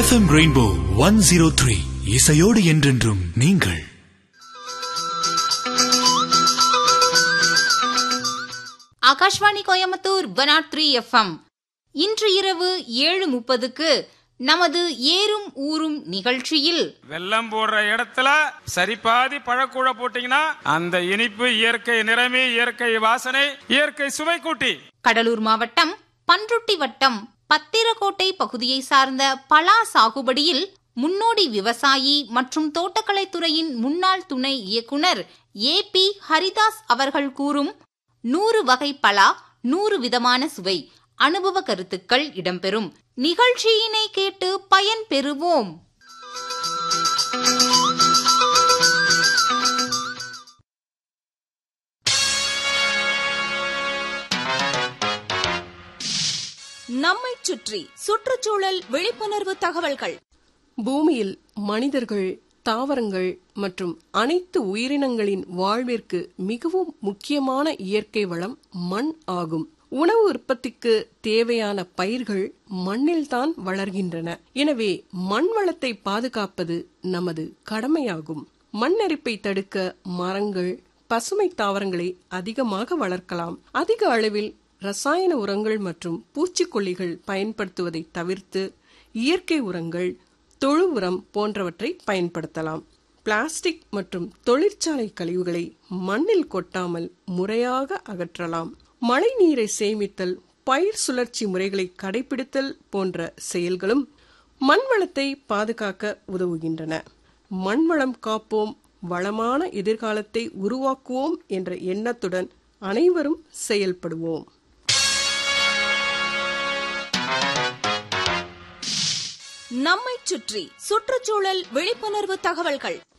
FM Rainbow one zero three இசையோடு என்றென்றும் நீங்கள் Akashvani Coimbatore one three FM இன்று இரவு ஏழு முப்பதுக்கு நமது ஏறும் ஊரும் நிகழ்ச்சியில் வெள்ளம் போடுற இடத்துல சரிபாதி பழக்கூழ போட்டீங்கன்னா அந்த இனிப்பு இயற்கை நிறமி இயற்கை வாசனை இயற்கை சுவை கூட்டி கடலூர் மாவட்டம் பன்ருட்டி வட்டம் பத்திரக்கோட்டை பகுதியை சார்ந்த பலா சாகுபடியில் முன்னோடி விவசாயி மற்றும் தோட்டக்கலைத்துறையின் முன்னாள் துணை இயக்குனர் ஏ பி ஹரிதாஸ் அவர்கள் கூறும் நூறு வகை பலா நூறு விதமான சுவை அனுபவ கருத்துக்கள் இடம்பெறும் நிகழ்ச்சியினை கேட்டு பயன் பெறுவோம் நம்மைச் சுற்றி சுற்றுச்சூழல் விழிப்புணர்வு தகவல்கள் பூமியில் மனிதர்கள் தாவரங்கள் மற்றும் அனைத்து உயிரினங்களின் வாழ்விற்கு மிகவும் முக்கியமான இயற்கை வளம் மண் ஆகும் உணவு உற்பத்திக்கு தேவையான பயிர்கள் மண்ணில்தான் வளர்கின்றன எனவே மண் வளத்தை பாதுகாப்பது நமது கடமையாகும் மண்ணரிப்பை தடுக்க மரங்கள் பசுமை தாவரங்களை அதிகமாக வளர்க்கலாம் அதிக அளவில் ரசாயன உரங்கள் மற்றும் பூச்சிக்கொல்லிகள் பயன்படுத்துவதை தவிர்த்து இயற்கை உரங்கள் தொழு உரம் போன்றவற்றை பயன்படுத்தலாம் பிளாஸ்டிக் மற்றும் தொழிற்சாலை கழிவுகளை மண்ணில் கொட்டாமல் முறையாக அகற்றலாம் மழை நீரை சேமித்தல் பயிர் சுழற்சி முறைகளை கடைபிடித்தல் போன்ற செயல்களும் மண் வளத்தை பாதுகாக்க உதவுகின்றன மண் வளம் காப்போம் வளமான எதிர்காலத்தை உருவாக்குவோம் என்ற எண்ணத்துடன் அனைவரும் செயல்படுவோம் நம்மைச் சுற்றி சுற்றுச்சூழல் விழிப்புணர்வு தகவல்கள்